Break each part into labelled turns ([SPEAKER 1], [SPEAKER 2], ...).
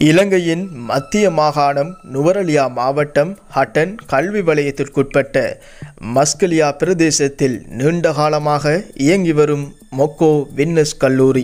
[SPEAKER 1] இலங்கையின் மத்திய மாகாணம் நுவரலியா மாவட்டம் ஹட்டன் கல்வி வலயத்திற்குட்பட்ட மஸ்கலியா பிரதேசத்தில் நீண்ட காலமாக இயங்கி வரும் மொக்கோ வின்னஸ் கல்லூரி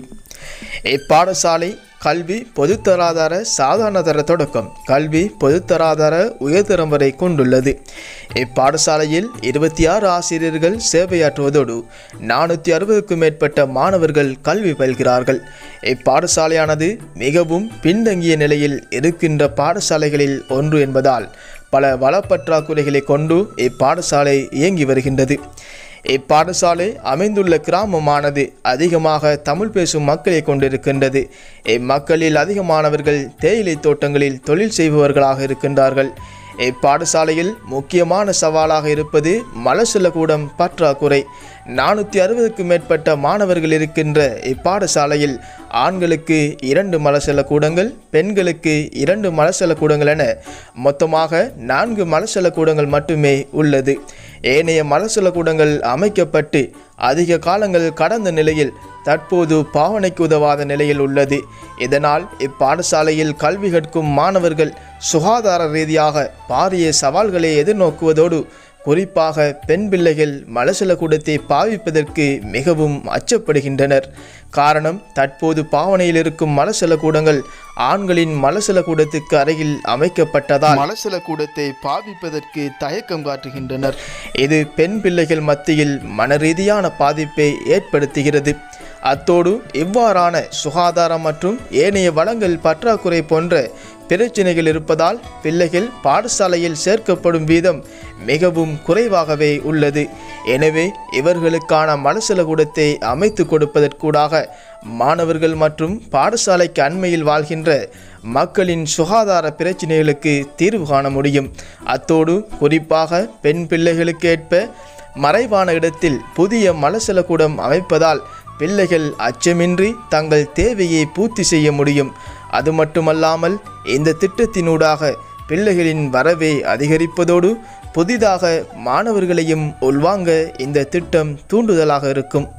[SPEAKER 1] இப்பாடசாலை கல்வி பொதுத்தராதார சாதாரணதர தொடக்கம் கல்வி பொதுத்தராதார உயர்தரம் வரை கொண்டுள்ளது இப்பாடசாலையில் இருபத்தி ஆறு ஆசிரியர்கள் சேவையாற்றுவதோடு நானூற்றி அறுபதுக்கும் மேற்பட்ட மாணவர்கள் கல்வி பயில்கிறார்கள் இப்பாடசாலையானது மிகவும் பின்தங்கிய நிலையில் இருக்கின்ற பாடசாலைகளில் ஒன்று என்பதால் பல வளப்பற்றாக்குறைகளை கொண்டு இப்பாடசாலை இயங்கி வருகின்றது இப்பாடசாலை அமைந்துள்ள கிராமமானது அதிகமாக தமிழ் பேசும் மக்களை கொண்டிருக்கின்றது இம்மக்களில் அதிகமானவர்கள் தேயிலை தோட்டங்களில் தொழில் செய்பவர்களாக இருக்கின்றார்கள் இப்பாடசாலையில் முக்கியமான சவாலாக இருப்பது மலசலக்கூடம் பற்றாக்குறை நானூற்றி அறுபதுக்கும் மேற்பட்ட மாணவர்கள் இருக்கின்ற இப்பாடசாலையில் ஆண்களுக்கு இரண்டு மலசல கூடங்கள் பெண்களுக்கு இரண்டு மலசல கூடங்கள் என மொத்தமாக நான்கு மலசல கூடங்கள் மட்டுமே உள்ளது ஏனைய மலசல கூடங்கள் அமைக்கப்பட்டு அதிக காலங்கள் கடந்த நிலையில் தற்போது பாவனைக்கு உதவாத நிலையில் உள்ளது இதனால் இப்பாடசாலையில் கல்வி கற்கும் மாணவர்கள் சுகாதார ரீதியாக பாரிய சவால்களை எதிர்நோக்குவதோடு குறிப்பாக பெண் பிள்ளைகள் மலசல கூடத்தை பாவிப்பதற்கு மிகவும் அச்சப்படுகின்றனர் காரணம் தற்போது பாவனையில் இருக்கும் மலசல கூடங்கள் ஆண்களின் மலசல கூடத்துக்கு அருகில் அமைக்கப்பட்டதால் மலசல கூடத்தை பாவிப்பதற்கு தயக்கம் காட்டுகின்றனர் இது பெண் பிள்ளைகள் மத்தியில் மனரீதியான பாதிப்பை ஏற்படுத்துகிறது அத்தோடு இவ்வாறான சுகாதாரம் மற்றும் ஏனைய வளங்கள் பற்றாக்குறை போன்ற பிரச்சினைகள் இருப்பதால் பிள்ளைகள் பாடசாலையில் சேர்க்கப்படும் வீதம் மிகவும் குறைவாகவே உள்ளது எனவே இவர்களுக்கான மனசல கூடத்தை அமைத்து கொடுப்பதற்கூடாக மாணவர்கள் மற்றும் பாடசாலைக்கு அண்மையில் வாழ்கின்ற மக்களின் சுகாதார பிரச்சினைகளுக்கு தீர்வு காண முடியும் அத்தோடு குறிப்பாக பெண் பிள்ளைகளுக்கு ஏற்ப மறைவான இடத்தில் புதிய மலசல கூடம் அமைப்பதால் பிள்ளைகள் அச்சமின்றி தங்கள் தேவையை பூர்த்தி செய்ய முடியும் அது மட்டுமல்லாமல் இந்த திட்டத்தினூடாக பிள்ளைகளின் வரவை அதிகரிப்பதோடு புதிதாக மாணவர்களையும் உள்வாங்க இந்த திட்டம் தூண்டுதலாக இருக்கும்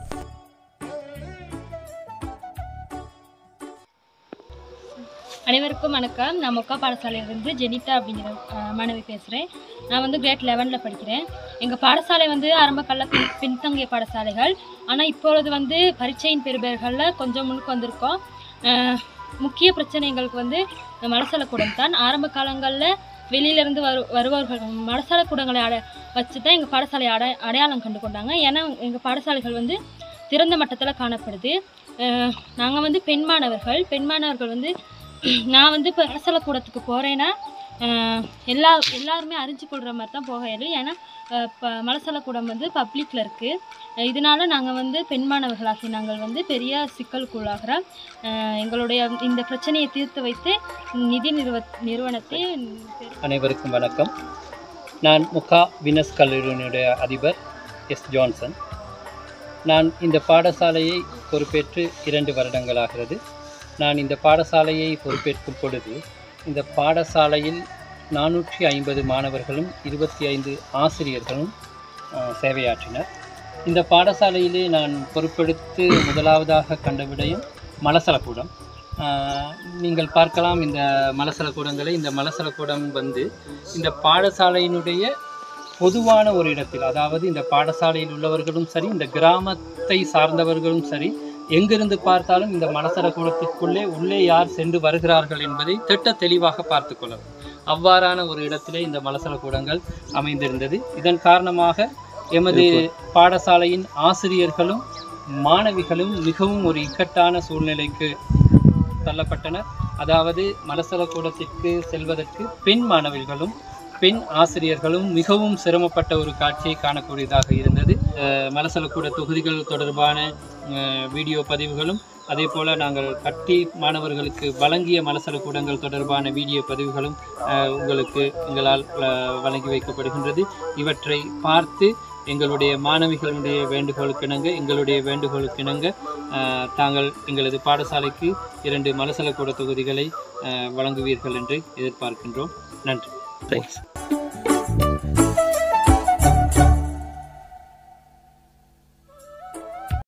[SPEAKER 2] அனைவருக்கும் வணக்கம் நான் மொக்கா பாடசாலையிலிருந்து ஜெனிதா அப்படிங்கிற அஹ், மாணவி பேசுகிறேன் நான் வந்து கிரேட் லெவனில் படிக்கிறேன் எங்கள் பாடசாலை வந்து ஆரம்ப கால பின் பின்தங்கிய பாடசாலைகள் ஆனால் இப்பொழுது வந்து பரீட்சையின் பெறுபேறுகளில் கொஞ்சம் முன்னுக்கு வந்திருக்கோம் அஹ், முக்கிய பிரச்சனை எங்களுக்கு வந்து இந்த மலசலக்கூடம் தான் ஆரம்ப காலங்களில் வெளியிலேருந்து வரு வருபவர்கள் மலசலக்கூடங்களை அட வச்சு தான் எங்கள் பாடசாலை அடை அடையாளம் கண்டு கொண்டாங்க ஏன்னா எங்கள் பாடசாலைகள் வந்து திறந்த மட்டத்தில் காணப்படுது நாங்கள் வந்து பெண் மாணவர்கள் பெண் மாணவர்கள் வந்து நான் வந்து இப்போ அரசலக்கூடத்துக்கு போகிறேன்னா எல்லா எல்லாருமே அறிஞ்சு கொள்கிற மாதிரி தான் போக இயலும் ஏன்னா இப்போ மலசலக்கூடம் வந்து பப்ளிக்கில் இருக்குது இதனால நாங்கள் வந்து பெண் மாணவர்களாகி நாங்கள் வந்து பெரிய சிக்கலுக்குள்ளாகிறோம் அஹ் எங்களுடைய இந்த பிரச்சனையை தீர்த்து வைத்து நிதி நிறுவ நிறுவனத்தை பெரு-
[SPEAKER 3] அனைவருக்கும் வணக்கம் நான் முகா வினஸ் கல்லூரியினுடைய அதிபர் எஸ் ஜான்சன் நான் இந்த பாடசாலையை பொறுப்பேற்று இரண்டு வருடங்களாகிறது நான் இந்த பாடசாலையை பொறுப்பேற்கும் பொழுது இந்த பாடசாலையில் நானூற்றி ஐம்பது மாணவர்களும் இருபத்தி ஐந்து ஆசிரியர்களும் அஹ், சேவையாற்றினர் இந்த பாடசாலையிலே நான் பொறுப்பெடுத்து முதலாவதாக கண்ட விடயம் மலசலக்கூடம் ஆஹ், நீங்கள் பார்க்கலாம் இந்த மலசலக்கூடங்களை இந்த மலசலக்கூடம் வந்து இந்த பாடசாலையினுடைய பொதுவான ஒரு இடத்தில் அதாவது இந்த பாடசாலையில் உள்ளவர்களும் சரி இந்த கிராமத்தை சார்ந்தவர்களும் சரி எங்கிருந்து பார்த்தாலும் இந்த மலசலக்கூடத்திற்குள்ளே உள்ளே யார் சென்று வருகிறார்கள் என்பதை திட்ட தெளிவாக பார்த்து கொள்ளலாம் அவ்வாறான ஒரு இடத்திலே இந்த மலசலக்கூடங்கள் அமைந்திருந்தது இதன் காரணமாக எமது பாடசாலையின் ஆசிரியர்களும் மாணவிகளும் மிகவும் ஒரு இக்கட்டான சூழ்நிலைக்கு தள்ளப்பட்டனர் அதாவது மலசலக்கூடத்திற்கு செல்வதற்கு பெண் மாணவிகளும் பெண் ஆசிரியர்களும் மிகவும் சிரமப்பட்ட ஒரு காட்சியை காணக்கூடியதாக இருந்தது அஹ் மலசலக்கூட தொகுதிகள் தொடர்பான அஹ், வீடியோ பதிவுகளும் அதே போல் நாங்கள் கட்டி மாணவர்களுக்கு வழங்கிய மலசலக்கூடங்கள் தொடர்பான வீடியோ பதிவுகளும் அஹ், உங்களுக்கு எங்களால் அஹ், வழங்கி வைக்கப்படுகின்றது இவற்றை பார்த்து எங்களுடைய மாணவிகளுடைய வேண்டுகோளுக்கிணங்க எங்களுடைய வேண்டுகோளுக்கிணங்க அஹ், தாங்கள் எங்களது பாடசாலைக்கு இரண்டு மலசலக்கூட தொகுதிகளை அஹ், வழங்குவீர்கள் என்று எதிர்பார்க்கின்றோம் நன்றி
[SPEAKER 1] Thanks.